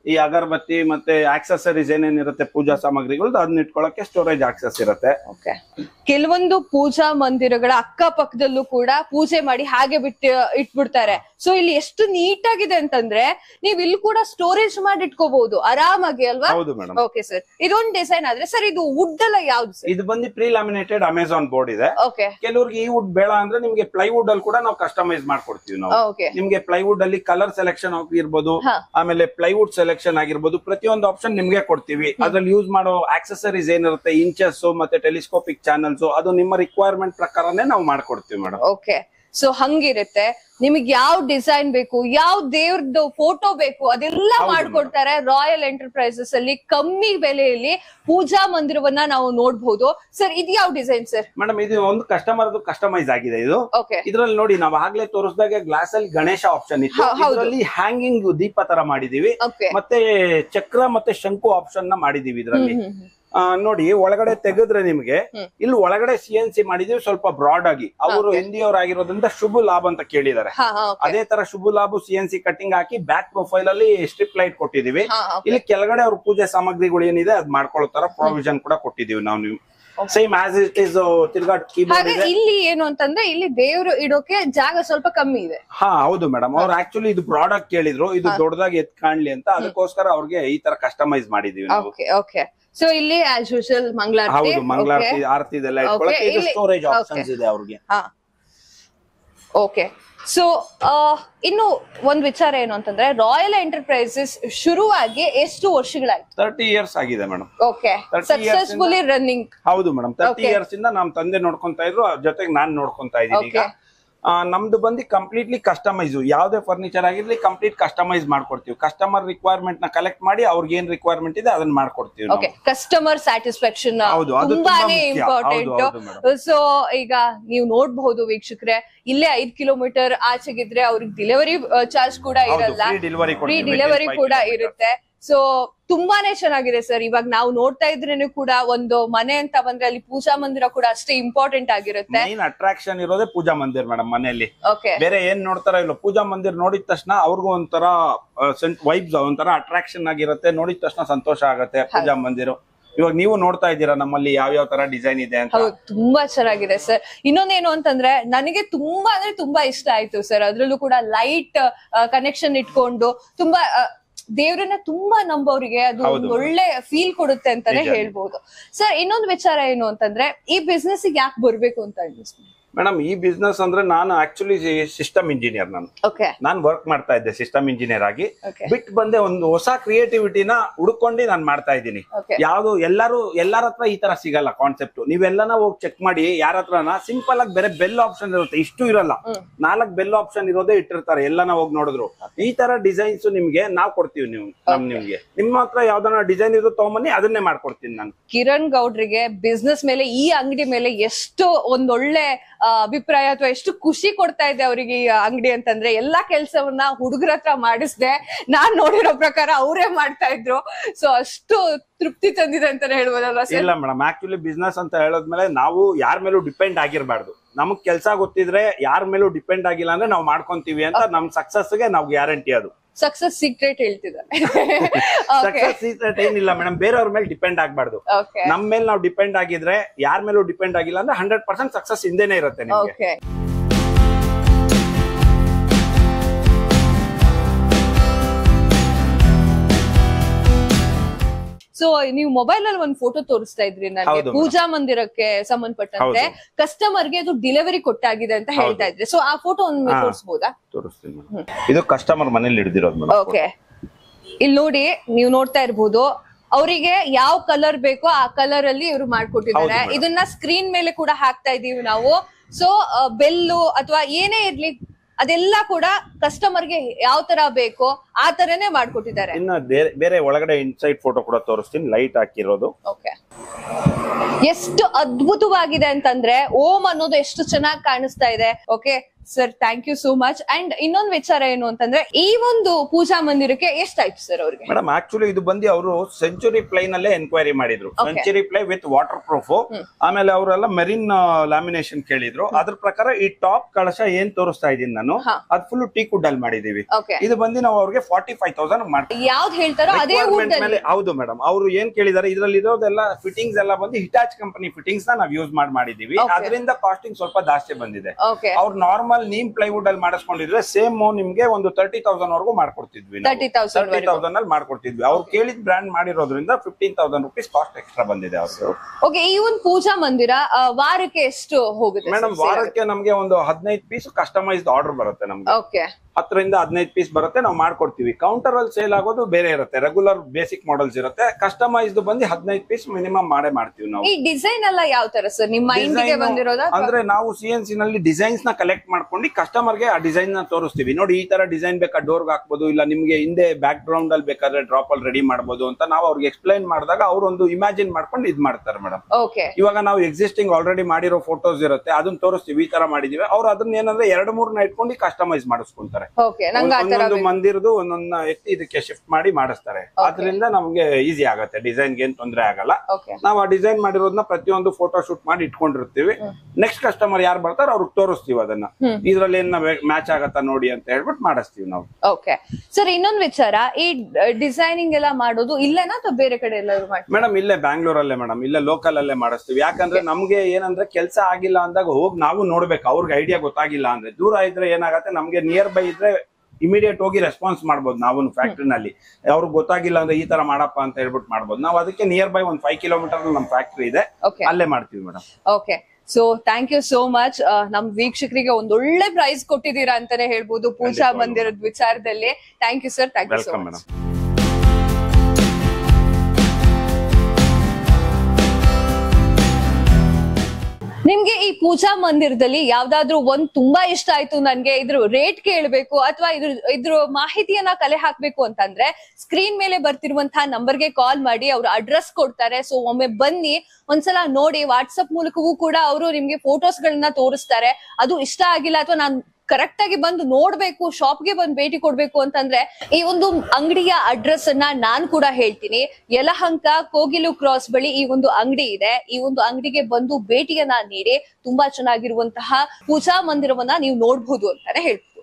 ಈ ಅಗರಬತ್ತಿ ಮತ್ತೆ ಆಕ್ಸೆಸರೀಸ್ ಏನೇನಿರುತ್ತೆ ಪೂಜಾ ಸಾಮಗ್ರಿಗಳು ಅದನ್ನ ಇಟ್ಕೊಳ್ಳಕ್ಕೆ ಸ್ಟೋರೇಜ್ ಆಕ್ಸೆಸ್ ಇರುತ್ತೆ ಓಕೆ ಕೆಲವೊಂದು ಪೂಜಾ ಮಂದಿರಗಳ ಅಕ್ಕಪಕ್ಕದಲ್ಲೂ ಕೂಡ ಪೂಜೆ ಮಾಡಿ ಹಾಗೆ ಬಿಟ್ಟು ಇಟ್ಬಿಡ್ತಾರೆ ಸೊ ಇಲ್ಲಿ ಎಷ್ಟು ನೀಟಾಗಿದೆ ಅಂತಂದ್ರೆ ನೀವ್ ಇಲ್ಲಿ ಕೂಡ ಸ್ಟೋರೇಜ್ ಮಾಡಿ ಇಟ್ಕೋಬಹುದು ಆರಾಮಾಗಿ ಅಲ್ವಾ ಹೌದು ಮೇಡಮ್ ಓಕೆ ಸರ್ ಇದೊಂದು ಡಿಸೈನ್ ಆದ್ರೆ ಸರ್ ಇದು ವುಡ್ ಎಲ್ಲ ಯಾವ್ದು ಸರ್ ಇದು ಬಂದು ಪ್ರೀ ಲ್ಯಾಮಿನೇಟೆಡ್ ಅಮೆಝಾನ್ ಬೋರ್ಡ್ ಇದೆ ಓಕೆ ಕೆಲವ್ರಿಗೆ ಈ ವುಡ್ ಬೇಡ ಅಂದ್ರೆ ನಿಮ್ಗೆ ಪ್ಲೈವುಡ್ ಅಲ್ಲಿ ಕೂಡ ನಾವು ಕಸ್ಟಮೈಸ್ ಮಾಡ್ಕೊಡ್ತೀವಿ ನಾವು ಓಕೆ ನಿಮ್ಗೆ ಪ್ಲೈವುಡ್ ಅಲ್ಲಿ ಕಲರ್ ಸೆಲೆಕ್ಷನ್ ಆಗಿರ್ಬೋದು ಹಾ. ಆಮೇಲೆ ಪ್ಲೈವುಡ್ ಸೆಲೆಕ್ಷನ್ ಆಗಿರ್ಬೋದು ಪ್ರತಿಯೊಂದು ಆಪ್ಷನ್ ನಿಮ್ಗೆ ಕೊಡ್ತೀವಿ ಅದ್ರಲ್ಲಿ ಯೂಸ್ ಮಾಡೋ ಆಕ್ಸೆಸರೀಸ್ ಏನಿರುತ್ತೆ ಇಂಚಸ್ ಮತ್ತೆ ಟೆಲಿಸ್ಕೋಪಿಕ್ ಚಾನಲ್ಸ್ ಅದು ನಿಮ್ಮ ರಿಕ್ವೈರ್ಮೆಂಟ್ ಪ್ರಕಾರನೇ ನಾವು ಮಾಡ್ಕೊಡ್ತೀವಿ ಮೇಡಮ್ ಓಕೆ ಸೊ ಹಂಗಿರುತ್ತೆ ನಿಮಗೆ ಯಾವ ಡಿಸೈನ್ ಬೇಕು ಯಾವ ದೇವ್ರದ್ದು ಫೋಟೋ ಬೇಕು ಅದೆಲ್ಲ ಹೌದು ಮಾಡ್ಕೊಡ್ತಾರೆ ರಾಯಲ್ ಎಂಟರ್ಪ್ರೈಸಸ್ ಅಲ್ಲಿ ಕಮ್ಮಿ ಬೆಲೆಯಲ್ಲಿ ಪೂಜಾ ಮಂದಿರವನ್ನ ನಾವು ನೋಡ್ಬೋದು ಸರ್ ಇದು ಯಾವ ಡಿಸೈನ್ ಸರ್ ಮೇಡಮ್ ಇದು ಒಂದು ಕಸ್ಟಮರ್ ಕಸ್ಟಮೈಸ್ ಆಗಿದೆ ಇದು ಓಕೆ ಇದ್ರಲ್ಲಿ ನೋಡಿ ನಾವು ಆಗ್ಲೇ ತೋರಿಸಿದಾಗ ಗ್ಲಾಸ್ ಅಲ್ಲಿ ಗಣೇಶ ಆಪ್ಷನ್ ಇತ್ತು ಹಾ, ಹೌದು. ಇದರಲ್ಲಿ ಹ್ಯಾಂಗಿಂಗ್ ದೀಪ ತರ ಮಾಡಿದೀವಿ ಓಕೆ ಮತ್ತೆ ಚಕ್ರ ಮತ್ತೆ ಶಂಕು ಆಪ್ಷನ್ ನ ಮಾಡಿದೀವಿ ಇದರಲ್ಲಿ ಆ, ನೋಡಿ ಒಳಗಡೆ ತೆಗೆದ್ರೆ ನಿಮ್ಗೆ ಹ್ಮ್. ಇಲ್ಲಿ ಒಳಗಡೆ ಸಿ ಎನ್ ಸಿ ಮಾಡಿದೀವಿ ಸ್ವಲ್ಪ ಬ್ರಾಡ್ ಆಗಿ ಅವರು ಹಿಂದಿಯವರಾಗಿರೋದ್ರಿಂದ ಶುಭ ಲಾಭ ಅಂತ ಕೇಳಿದ್ದಾರೆ ಹಾ ಹಾ ಓಕೆ ಅದೇ ತರ ಶುಭ ಲಾಭ ಸಿ ಎನ್ ಸಿ ಕಟ್ಟಿಂಗ್ ಹಾಕಿ ಬ್ಯಾಕ್ ಪ್ರೊಫೈಲ್ ಅಲ್ಲಿ ಸ್ಟ್ರಿಪ್ ಲೈಟ್ ಕೊಟ್ಟಿದೀವಿ ಹಾ ಓಕೆ ಇಲ್ಲಿ ಕೆಳಗಡೆ ಅವ್ರ ಪೂಜೆ ಸಾಮಗ್ರಿಗಳು ಏನಿದೆ ಅದ್ ಮಾಡ್ಕೊಳ್ಳೋ ತರ ಪ್ರಾವಿಷನ್ ಕೂಡ ಕೊಟ್ಟಿದೀವಿ ನಾವು ನೀವು ಸೇಮ್ ಆಸ್ ಇಟ್ ಇಸ್ ತಿರ್ಗಾ ಕೀಬೋರ್ಡ್ ಹಾಗೆ ಇದೆ ಇಲ್ಲಿ ಏನು ಅಂತಂದ್ರೆ ಇಲ್ಲಿ ದೇವ್ರು ಇಡೋಕೆ ಜಾಗ ಸ್ವಲ್ಪ ಕಮ್ಮಿ ಇದೆ ಹಾ ಹೌದು ಮೇಡಮ್ ಅವ್ರು ಆಕ್ಚುಲಿ ಇದು ಪ್ರಾಡಕ್ಟ್ ಕೇಳಿದ್ರು ಇದು ದೊಡ್ಡದಾಗಿ ಎತ್ ಕಾಣ್ಲಿ ಅಂತ ಅದಕ್ಕೋಸ್ಕರ ಅವ್ರಿಗೆ ಈ ತರ ಕಸ್ಟಮೈಸ್ ಮಾಡಿದೀವಿ ನಾವು ಓಕೆ ಓಕೆ ಸೊ ಇಲ್ಲಿ ಆಸ್ ಯೂಶಲ್ ಮಂಗಳಾರತಿ ಹೌದು ಮಂಗಳಾರತಿ ಆರತಿ ಇದೆಲ್ಲ ಇಟ್ಕೊಳಕ್ಕೆ ಇದು ಇಲ್ಲಿ- ಸ್ಟೋರೇಜ್ okay. ಆಪ್ಷನ್ಸ್ ಇದೆ ಅವ್ರಿಗೆ ಹಾ ಓಕೆ ಸೊ ಇನ್ನು ಒಂದ್ ವಿಚಾರ ಏನು ಅಂತಂದ್ರೆ ರಾಯಲ್ ಎಂಟರ್ಪ್ರೈಸಸ್ ಶುರುವಾಗಿ ಎಷ್ಟು ವರ್ಷಗಳಾಯ್ತು ತರ್ಟಿ ಇಯರ್ಸ್ ಆಗಿದೆ madam okay 30 years successfully running ಹೌದು ಮೇಡಮ್ ತರ್ಟಿ Okay. ಇಯರ್ಸ್ ಇಂದ ನಮ್ ತಂದೆ ನೋಡ್ಕೊಂತಾ ಇದ್ರು ಅವ್ರ ಜೊತೆಗೆ ನಾನ್ ನೋಡ್ಕೊಂತಾ ಇದ್ದೀನಿ ಈಗ Okay. ಆ, ನಮ್ದು ಬಂದು ಕಂಪ್ಲೀಟ್ಲಿ ಕಸ್ಟಮೈಸ್ ಯಾವ್ದೇ ಫರ್ನಿಚರ್ ಆಗಿರ್ಲಿ ಕಂಪ್ಲೀಟ್ ಕಸ್ಟಮೈಸ್ ಮಾಡ್ಕೊಡ್ತೀವಿ ಕಸ್ಟಮರ್ ರಿಕ್ವೈರ್ಮೆಂಟ್ ನ ಕಲೆಕ್ಟ್ ಮಾಡಿ ಅವ್ರಿಗೆ ಏನ್ ರಿಕ್ವೈರ್ಮೆಂಟ್ ಇದೆ ಅದನ್ನ ಮಾಡ್ಕೊಡ್ತೀವಿ ನಾವು. ಓಕೆ ಕಸ್ಟಮರ್ ಸ್ಯಾಟಿಸ್ಫ್ಯಾಕ್ಷನ್ ಹೌದು, ಅದು ತುಂಬಾ ತುಂಬಾನೇ ಮುಖ್ಯ. ಇಂಪಾರ್ಟೆಂಟ್ ಹೌದು, ಹೌದು ಸೊ ಈಗ ನೀವು ನೋಡ್ಬಹುದು ವೀಕ್ಷಕರೇ ಇಲ್ಲೇ ಐದ್ ಕಿಲೋಮೀಟರ್ ಆಚೆಗಿದ್ರೆ ಅವ್ರಿಗೆ ಡೆಲಿವರಿ ಚಾರ್ಜ್ ಕೂಡ ಹೌದು ಇರಲ್ಲ ಫ್ರೀ ಡೆಲಿವರಿ ಫ್ರೀ ಡೆಲಿವರಿ ಕೂಡ ಇರುತ್ತೆ ಸೊ ತುಂಬಾನೇ ಚೆನ್ನಾಗಿದೆ ಸರ್ ಇವಾಗ ನಾವು ನೋಡ್ತಾ ಇದ್ರೇನು ಕೂಡ ಒಂದು ಮನೆ ಅಂತ ಬಂದ್ರೆ ಅಲ್ಲಿ ಪೂಜಾ ಮಂದಿರ ಕೂಡ ಅಷ್ಟೇ ಇಂಪಾರ್ಟೆಂಟ್ ಆಗಿರುತ್ತೆ ಮೈನ್ ಅಟ್ರಾಕ್ಷನ್ ಇರೋದೇ ಪೂಜಾ ಮಂದಿರ್ ಮೇಡಮ್ ಮನೆಯಲ್ಲಿ ಓಕೆ ಬೇರೆ ಏನ್ ನೋಡ್ತಾರ ಇಲ್ಲ ಪೂಜಾ ಮಂದಿರ್ ನೋಡಿದ ತಕ್ಷಣ ಅವ್ರಿಗೂ ಒಂಥರ ವೈಬ್ಸ್ ಒಂಥರ ಅಟ್ರಾಕ್ಷನ್ ಆಗಿರುತ್ತೆ ನೋಡಿದ ತಕ್ಷಣ ಸಂತೋಷ ಆಗತ್ತೆ ಪೂಜಾ ಮಂದಿರ ಇವಾಗ ನೀವು ನೋಡ್ತಾ ಇದ್ದೀರಾ ನಮ್ಮಲ್ಲಿ ಯಾವ ಯಾವ ತರ ಡಿಸೈನ್ ಇದೆ ಅಂತ ಹೌದು ತುಂಬಾ ಚೆನ್ನಾಗಿದೆ ಸರ್ ಇನ್ನೊಂದೇನು ಅಂತಂದ್ರೆ ನನಗೆ ತುಂಬಾ ಅಂದ್ರೆ ತುಂಬಾ ಇಷ್ಟ ಆಯ್ತು ಸರ್ ಅದ್ರಲ್ಲೂ ಕೂಡ ಲೈಟ್ ಕನೆಕ್ಷನ್ ಇಟ್ಕೊಂಡು ತುಂಬಾ ಆ, ದೇವ್ರನ್ನ ತುಂಬಾ ನಂಬೋರಿಗೆ ಅದು ಹೌದು. ಒಂದ್ ಒಳ್ಳೆ ಫೀಲ್ ಕೊಡುತ್ತೆ ಅಂತಾನೆ ನಿಜ. ಹೇಳ್ಬೋದು ಸರ್ ಇನ್ನೊಂದು ವಿಚಾರ ಏನು ಅಂತಂದ್ರೆ ಈ ಬಿಸ್ನೆಸ್ ಯಾಕೆ ಬರ್ಬೇಕು ಅಂತ ಅನ್ನಿಸ್ತು ಮೇಡಮ್ ಈ ಬಿಸ್ನೆಸ್ ಅಂದ್ರೆ ನಾನು ಆಕ್ಚುಲಿ ಸಿಸ್ಟಮ್ ಇಂಜಿನಿಯರ್ ನಾನು ಓಕೆ ನಾನು ವರ್ಕ್ ಮಾಡ್ತಾ ಇದ್ದೆ ಸಿಸ್ಟಮ್ ಇಂಜಿನಿಯರ್ ಆಗಿ ಓಕೆ ಬಿಟ್ ಬಂದೆ ಒಂದು ಹೊಸ ಕ್ರಿಯೇಟಿವಿಟಿನ ಹುಡ್ಕೊಂಡು ನಾನು ಮಾಡ್ತಾ ಇದ್ದೀನಿ ಓಕೆ ಯಾವ್ದು ಎಲ್ಲಾರು ಎಲ್ಲಾರ ಹತ್ರ ಈ ತರ ಸಿಗಲ್ಲ ಕಾನ್ಸೆಪ್ಟ್ ನೀವೆಲ್ಲನ ಹೋಗಿ ಚೆಕ್ ಮಾಡಿ ಯಾರ ಹತ್ರನ ಸಿಂಪಲ್ ಆಗಿ ಬೇರೆ ಬೆಲ್ ಆಪ್ಷನ್ ಇರುತ್ತೆ ಇಷ್ಟು ಇರಲ್ಲ ಹ್ಮ್. ನಾಲ್ಕ್ ಬೆಲ್ ಆಪ್ಷನ್ ಇರೋದೇ ಇಟ್ಟಿರ್ತಾರೆ ಎಲ್ಲನ ಹೋಗಿ ನೋಡಿದ್ರು ಈ ತರ ಡಿಸೈನ್ಸ್ ನಿಮ್ಗೆ ನಾವ್ ಕೊಡ್ತೀವಿ ನೀವು ನಮ್ ನಿಮ್ಗೆ ನಿಮ್ಮ ಹತ್ರ ಯಾವ್ದನ ಡಿಸೈನ್ ಇರೋ ತಗೊಂಬನ್ನಿ ಅದನ್ನೇ ಮಾಡ್ಕೊಡ್ತೀನಿ ನಾನು ಕಿರಣ್ ಗೌಡ್ರಿಗೆ ಬಿಸ್ನೆಸ್ ಮೇಲೆ ಈ ಅಂಗಡಿ ಮೇಲೆ ಎಷ್ಟು ಒಂದೊಳ್ಳೆ ಆ, ಅಭಿಪ್ರಾಯ ಅಥವಾ ಎಷ್ಟು ಖುಷಿ ಕೊಡ್ತಾ ಇದೆ ಅವರಿಗೆ ಈ ಅಂಗಡಿ ಅಂತಂದ್ರೆ ಎಲ್ಲಾ ಕೆಲ್ಸವನ್ನ ಹುಡುಗರ ಹತ್ರ ಮಾಡಿಸ್ದೆ ನಾನ್ ನೋಡಿರೋ ಪ್ರಕಾರ ಅವರೇ ಮಾಡ್ತಾ ಇದ್ರು ಸೊ ಅಷ್ಟು ತೃಪ್ತಿ ತಂದಿದೆ ಅಂತಾನೆ ಹೇಳ್ಬೋದಲ್ವಾ ಸರ್ ಇಲ್ಲ ಮೇಡಮ್ ಆಕ್ಚುಲಿ ಬಿಸ್ನೆಸ್ ಅಂತ ಹೇಳೋದ್ಮೇಲೆ ನಾವು ಯಾರ ಮೇಲೂ ಡಿಪೆಂಡ್ ಆಗಿರ್ಬಾರ್ದು ನಮಗ್ ಕೆಲಸ ಗೊತ್ತಿದ್ರೆ ಯಾರ ಮೇಲೂ ಡಿಪೆಂಡ್ ಆಗಿಲ್ಲ ಅಂದ್ರೆ ನಾವು ಮಾಡ್ಕೊಂತೀವಿ ಅಂತ ನಮ್ ಸಕ್ಸಸ್ ಗೆ ನಾವು ಗ್ಯಾರಂಟಿ ಅದು ಸಕ್ಸಸ್ ಸೀಕ್ರೆಟ್ ಹೇಳ್ತಿದ್ದಾರೆ ಓಕೆ ಸಕ್ಸಸ್ ಸೀಕ್ರೆಟ್ ಏನಿಲ್ಲ ಮೇಡಮ್ ಬೇರೆಯವ್ರ ಮೇಲೆ ಡಿಪೆಂಡ್ ಆಗ್ಬಾರ್ದು ಓಕೆ ನಮ್ ಮೇಲೆ ನಾವು ಡಿಪೆಂಡ್ ಆಗಿದ್ರೆ ಯಾರ ಮೇಲೂ ಡಿಪೆಂಡ್ ಆಗಿಲ್ಲ ಅಂದ್ರೆ ಹಂಡ್ರೆಡ್ ಪರ್ಸೆಂಟ್ ಸಕ್ಸಸ್ ಹಿಂದೆನೆ ಇರುತ್ತೆ ನಿಮ್ಗೆ ಓಕೆ ಸೊ ನೀವು ಮೊಬೈಲ್ ಅಲ್ಲಿ ಒಂದು ಫೋಟೋ ತೋರಿಸ್ತಾ ಇದ್ರಿ ನನಗೆ ಹೌದು, ಪೂಜಾ ಮಂದಿರಕ್ಕೆ ಸಂಬಂಧಪಟ್ಟಂತೆ ಹೌದು. ಕಸ್ಟಮರ್ ಗೆ ಅದು ಡೆಲಿವರಿ ಕೊಟ್ಟಾಗಿದೆ ಅಂತ ಹೇಳ್ತಾ ಇದ್ರಿ ಸೊ ಆ ಫೋಟೋ ಒಂದು ಹಾ. ತೋರಿಸಬಹುದಾ ತೋರಿಸ್ತೀನಿ madam. ಇದು ಕಸ್ಟಮರ್ ಮನೇಲಿ ಹಿಡಿದಿರೋದು ಮೇಡಮ್ ಓಕೆ ಇಲ್ಲಿ ನೋಡಿ ನೀವು ನೋಡ್ತಾ ಇರ್ಬೋದು ಅವರಿಗೆ ಯಾವ ಕಲರ್ ಬೇಕೋ ಆ ಕಲರ್ ಅಲ್ಲಿ ಇವರು ಮಾಡ್ಕೊಟ್ಟಿದ್ದಾರೆ ಹೌದು, madam. ಇದನ್ನ ಸ್ಕ್ರೀನ್ ಮೇಲೆ ಕೂಡ ಹಾಕ್ತಾ ಇದೀವಿ ನಾವು ಸೊ ಬೆಲ್ಲು ಅಥವಾ ಏನೇ ಇರ್ಲಿ ಅದೆಲ್ಲ ಕೂಡ ಕಸ್ಟಮರ್ ಗೆ ಯಾವ ತರ ಬೇಕೋ ಆ ತರನೇ ಮಾಡ್ಕೊಟ್ಟಿದ್ದಾರೆ ಇನ್ನ ಬೇರೆ ಬೇರೆ ಒಳಗಡೆ ಇನ್ಸೈಡ್ ಫೋಟೋ ಕೂಡ ತೋರಿಸ್ತೀನಿ ಲೈಟ್ ಹಾಕಿರೋದು ಓಕೆ ಎಷ್ಟು ಅದ್ಭುತವಾಗಿದೆ ಅಂತಂದ್ರೆ ಓಂ ಅನ್ನೋದು ಎಷ್ಟು ಚೆನ್ನಾಗಿ ಕಾಣಿಸ್ತಾ ಇದೆ okay sir thank you so much and ಇನ್ನೊಂದು ವಿಚಾರ ಏನು ಅಂತಂದ್ರೆ ಈ ಒಂದು ಪೂಜಾ ಮಂದಿರಕ್ಕೆ ಎಷ್ಟಾಯ್ತು ಸರ್ ಅವ್ರಿಗೆ ಮೇಡಮ್ ಆಕ್ಚುಲಿ ಇದು ಬಂದು ಅವರು ಸೆಂಚುರಿ ಪ್ಲೈನ್ ಅಲ್ಲೇ ಎನ್ಕ್ವೈರಿ ಮಾಡಿದ್ರು Okay. Century Ply with waterproof ಆಮೇಲೆ ಅವರೆಲ್ಲ ಮೆರಿನ್ ಲ್ಯಾಮಿನೇಷನ್ ಕೇಳಿದ್ರು ಅದ್ರ ಪ್ರಕಾರ ಈ ಟಾಪ್ ಕಳಶ ಏನ್ ತೋರಿಸ್ತಾ ಇದೀನಿ ನಾನು ಹಾ. ಅದ್ ಫುಲ್ ಟೀ ಕುಡ್ ಅಲ್ಲಿ ಮಾಡಿದೀವಿ ಓಕೆ ಇದು ಬಂದು ನಾವು ಅವ್ರಿಗೆ ಫಾರ್ಟಿ ಫೈವ್ ತೌಸಂಡ್ ಮಾಡ್ತೀವಿ ಯಾವ್ದು ಹೇಳ್ತಾರೋ ಅದೇ Requirement ವುಡ್ ಮೇಲೆ ಹೌದು ಮೇಡಮ್ ಅವರು ಏನ್ ಕೇಳಿದಾರೆ ಇದ್ರಲ್ಲಿ ಇರೋದೆಲ್ಲ ಫಿಟ್ಟಿಂಗ್ಸ್ ಎಲ್ಲ ಬಂದು ಹಿಟಾಚ್ ಕಂಪನಿ ಫಿಟ್ಟಿಂಗ್ಸ್ ನ ನಾವು ಯೂಸ್ ಮಾಡಿ ಮಾಡಿದೀವಿ Okay. ಅದರಿಂದ ಕಾಸ್ಟಿಂಗ್ ಸ್ವಲ್ಪ ಜಾಸ್ತಿ ಬಂದಿದೆ ಓಕೆ ಅವ್ರು ನಾರ್ಮಲ್ ನೀಮ್ ಪ್ಲೈವುಡ್ ಅಲ್ಲಿ ಮಾಡಿಸ್ಕೊಂಡಿದ್ರೆ ಸೇಮ್ ನಿಮ್ಗೆ ಒಂದು ತರ್ಟಿ ತೌಸಂಡ್ ವರ್ಗೂ ಮಾಡ್ಕೊಡ್ತಿದ್ವಿ 30,000 ತರ್ಟಿ ವರೆಗೂ. ತೌಸಂಡ್ ಅಲ್ಲಿ ಮಾಡ್ಕೊಡ್ತಿದ್ವಿ ಅವ್ರು ಕೇಳಿದ ಬ್ರ್ಯಾಂಡ್ ಮಾಡಿರೋದ್ರಿಂದ fifteen thousand rupees cost extra ಬಂದಿದೆ ಅವ್ರದ್ದು ಓಕೆ ಈ ಒಂದು ಪೂಜಾ ಮಂದಿರ ಆ, ವಾರಕ್ಕೆ ಎಷ್ಟು ಹೋಗುತ್ತೆ ಮೇಡಮ್ ವಾರಕ್ಕೆ ನಮ್ಗೆ ಒಂದು ಹದಿನೈದು ಪೀಸ್ ಕಸ್ಟಮೈಸ್ಡ್ ಆರ್ಡರ್ ಬರುತ್ತೆ ನಮ್ಗೆ ಓಕೆ ಹತ್ತರಿಂದ ಹದಿನೈದು ಪೀಸ್ ಬರುತ್ತೆ ನಾವು ಮಾಡ್ಕೊಡ್ತೀವಿ ಕೌಂಟರ್ ಅಲ್ಲಿ ಸೇಲ್ ಆಗೋದು ಬೇರೆ ಇರುತ್ತೆ ರೆಗ್ಯುಲರ್ ಬೇಸಿಕ್ ಮಾಡೆಲ್ಸ್ ಇರುತ್ತೆ ಕಸ್ಟಮೈಸ್ಡ್ ಬಂದು ಹದಿನೈದು ಪೀಸ್ ಮಿನಿಮಮ್ ಮಾಡೇ ಮಾಡ್ತೀವಿ ನಾವು ಈ ಡಿಸೈನ್ ಎಲ್ಲ ಯಾವ ತರ ಸರ್ ನಿಮ್ಮ ಮೈಂಡ್ ಗೆ Design ಬಂದಿರೋದಾ ಅಥವಾ- ಅಂದ್ರೆ ನಾವು ಸಿ ಎನ್ ಸಿ ನಲ್ಲಿ ಡಿಸೈನ್ಸ್ ನ ಕಲೆಕ್ಟ್ ಮಾಡ್ಕೊಂಡು ಕಸ್ಟಮರ್ ಗೆ ಆ ಡಿಸೈನ್ ನ ತೋರಿಸ್ತೀವಿ ನೋಡಿ ಈ ತರ ಡಿಸೈನ್ ಬೇಕಾ ಡೋರ್ ಹಾಕ್ಬೋದು ಇಲ್ಲ ನಿಮ್ಗೆ ಹಿಂದೆ ಬ್ಯಾಕ್ ಗ್ರೌಂಡ್ ಅಲ್ಲಿ ಬೇಕಾದ್ರೆ ಡ್ರಾಪ್ ಅಲ್ಲಿ ರೆಡಿ ಮಾಡ್ಬೋದು ಅಂತ ನಾವು ಅವ್ರಿಗೆ ಎಕ್ಸ್ಪ್ಲೈನ್ ಮಾಡಿದಾಗ ಅವ್ರು ಒಂದು ಇಮ್ಯಾಜಿನ್ ಮಾಡ್ಕೊಂಡು ಇದ್ ಮಾಡ್ತಾರೆ ಮೇಡಮ್ ಓಕೆ ಇವಾಗ ನಾವು ಎಕ್ಸಿಸ್ಟಿಂಗ್ ಆಲ್ರೆಡಿ ಮಾಡಿರೋ ಫೋಟೋಸ್ ಇರುತ್ತೆ ಅದನ್ನ ತೋರಿಸ್ತೀವಿ ಈ ತರ ಮಾಡಿದೀವಿ ಅವ್ರು ಅದನ್ನ ಏನಂದ್ರೆ ಎರಡು ಮೂರ್ನ ಇಟ್ಕೊಂಡು ಕಸ್ಟಮೈಸ್ ಮಾಡಿಸ್ಕೊಂತಾರೆ ಓಕೆ ನಂಗೆ ಆ ತರ ಒಂದೊಂದು ಮಂದಿರದು ಒಂದೊಂದನ್ನ ಎತ್ತಿ ಇದಕ್ಕೆ ಶಿಫ್ಟ್ ಮಾಡಿ ಮಾಡಿಸ್ತಾರೆ ಅದರಿಂದ ನಮ್ಗೆ ಈಸಿ ಆಗತ್ತೆ ಡಿಸೈನ್ ಏನ್ ತೊಂದರೆ ಆಗಲ್ಲ ಓಕೆ ನಾವು ಆ ಡಿಸೈನ್ ಮಾಡಿರೋದನ್ನ ಪ್ರತಿಯೊಂದು ಫೋಟೋ ಶೂಟ್ ಮಾಡಿ ಇಟ್ಕೊಂಡಿರ್ತೀವಿ ನೆಕ್ಸ್ಟ್ ಕಸ್ಟಮರ್ ಯಾರು ಬರ್ತಾರೋ ಅವ್ರಿಗೆ ತೋರಿಸ್ತೀವಿ ಅದನ್ನ ಇದ್ರಲ್ಲಿ ಏನ್ ಮ್ಯಾಚ್ ಆಗತ್ತಾ ನೋಡಿ ಅಂತ ಹೇಳ್ಬಿಟ್ಟು ಮಾಡಿಸ್ತೀವಿ ನಾವು ಓಕೆ ಸರ್ ಇನ್ನೊಂದು ವಿಚಾರ ಈ ಡಿಸೈನಿಂಗ್ ಎಲ್ಲ ಮಾಡೋದು ಇಲ್ಲೇನಾ ಅಥವಾ ಬೇರೆ ಕಡೆ ಎಲ್ಲರೂ ಮಾಡ್ತೀವಿ ಮೇಡಮ್ ಇಲ್ಲೇ ಬ್ಯಾಂಗ್ಳೂರಲ್ಲೇ ಮೇಡಮ್ ಇಲ್ಲೇ ಲೋಕಲ್ ಅಲ್ಲೇ ಮಾಡಿಸ್ತೀವಿ ಯಾಕಂದ್ರೆ ನಮ್ಗೆ ಏನಂದ್ರೆ ಕೆಲಸ ಆಗಿಲ್ಲ ಅಂದಾಗ ಹೋಗಿ ನಾವು ನೋಡ್ಬೇಕು ಅವ್ರಿಗೆ ಐಡಿಯಾ ಗೊತ್ತಾಗಿಲ್ಲ ಅಂದ್ರೆ ದೂರ ಇದ್ರೆ ಏನಾಗತ್ತೆ ನಮ್ಗೆ ನಿಯರ್ ಬೈ ಇದ್ರೆ ಇಮಿಡಿಯೇಟ್ ಹೋಗಿ ರೆಸ್ಪಾನ್ಸ್ ಮಾಡ್ಬೋದು ನಾವು ಫ್ಯಾಕ್ಟ್ರಿನಲ್ಲಿ ಅವ್ರಿಗೆ ಗೊತ್ತಾಗಿಲ್ಲ ಅಂದ್ರೆ ಈ ತರ ಮಾಡಪ್ಪ ಅಂತ ಹೇಳ್ಬಿಟ್ಟು ಮಾಡ್ಬೋದು ನಾವು ಅದಕ್ಕೆ ನಿಯರ್ ಬೈ ಒಂದ್ ಫೈವ್ ಕಿಲೋಮೀಟರ್ ನಮ್ಮ ಫ್ಯಾಕ್ಟ್ರಿ ಇದೆ ಓಕೆ ಅಲ್ಲೇ ಮಾಡ್ತೀವಿ madam okay so thank you so much ನಮ್ ವೀಕ್ಷಕರಿಗೆ ಒಂದೊಳ್ಳೆ ಪ್ರೈಸ್ ಕೊಟ್ಟಿದ್ದೀರಾ ಅಂತಾನೆ ಹೇಳ್ಬೋದು ಪೂಜಾ ಮಂದಿರದ ವಿಚಾರದಲ್ಲಿ thank you sir thank you so welcome much madam ನಿಮ್ಗೆ ಈ ಪೂಜಾ ಮಂದಿರದಲ್ಲಿ ಯಾವ್ದಾದ್ರು ಒಂದ್ ತುಂಬಾ ಇಷ್ಟ ಆಯ್ತು ನನ್ಗೆ ಇದ್ರ ರೇಟ್ ಕೇಳ್ಬೇಕು ಅಥವಾ ಇದ್ರ ಇದ್ರ ಮಾಹಿತಿಯನ್ನ ಕಲೆ ಹಾಕ್ಬೇಕು ಅಂತಂದ್ರೆ ಸ್ಕ್ರೀನ್ ಮೇಲೆ ಬರ್ತಿರುವಂತಹ ನಂಬರ್ಗೆ ಕಾಲ್ ಮಾಡಿ ಅವ್ರು ಅಡ್ರೆಸ್ ಕೊಡ್ತಾರೆ ಸೊ ಒಮ್ಮೆ ಬನ್ನಿ ಒಂದ್ಸಲ ನೋಡಿ ವಾಟ್ಸಪ್ ಮೂಲಕವೂ ಕೂಡ ಅವರು ನಿಮ್ಗೆ ಫೋಟೋಸ್ ಗಳನ್ನ ತೋರಿಸ್ತಾರೆ ಅದು ಇಷ್ಟ ಆಗಿಲ್ಲ ಅಥವಾ ನಾನ್ ಕರೆಕ್ಟ್ ಆಗಿ ಬಂದು ನೋಡ್ಬೇಕು ಶಾಪ್ಗೆ ಬಂದು ಭೇಟಿ ಕೊಡ್ಬೇಕು ಅಂತಂದ್ರೆ ಈ ಒಂದು ಅಂಗಡಿಯ ಅಡ್ರೆಸ್ ಅನ್ನ ನಾನ್ ಕೂಡ ಹೇಳ್ತೀನಿ ಯಲಹಂಕ ಕೋಗಿಲು ಕ್ರಾಸ್ ಬಳಿ ಈ ಒಂದು ಅಂಗಡಿ ಇದೆ ಈ ಒಂದು ಅಂಗಡಿಗೆ ಬಂದು ಭೇಟಿಯನ್ನ ನೀಡಿ ತುಂಬಾ ಚೆನ್ನಾಗಿರುವಂತಹ ಪೂಜಾ ಮಂದಿರವನ್ನ ನೀವು ನೋಡ್ಬೋದು ಅಂತಾನೆ ಹೇಳ್ಬೋದು